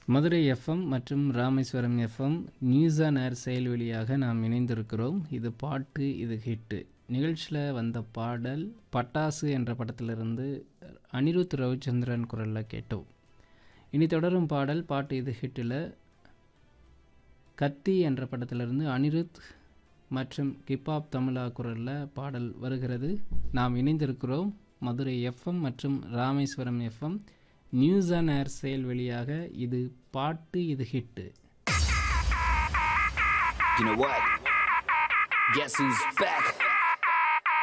Madurai FM மற்றும் Rameswaram FM news on air செயல்வழியாக நாம் இணைந்திருக்கிறோம் இது பாட்டு இது ஹிட்டு நிகழ்ச்சியில் வந்த பாடல் பட்டாசு என்ற படத்திலிருந்து அனிருத் ரவிச்சந்திரன் குரலில் கேட்டோம் இனி தொடரும் பாடல் பாட்டு இது ஹிட்டில் கத்தி என்ற படத்திலிருந்து அனிருத் மற்றும் கிப்பாப் தமிழா குரலில் பாடல் வருகிறது நாம் இணைந்திருக்கிறோம் மதுரை எஃப்எம் மற்றும் Rameswaram FM news on air செயல் வழியாக இது பாட்டு இது hit You know what? Guess who's back?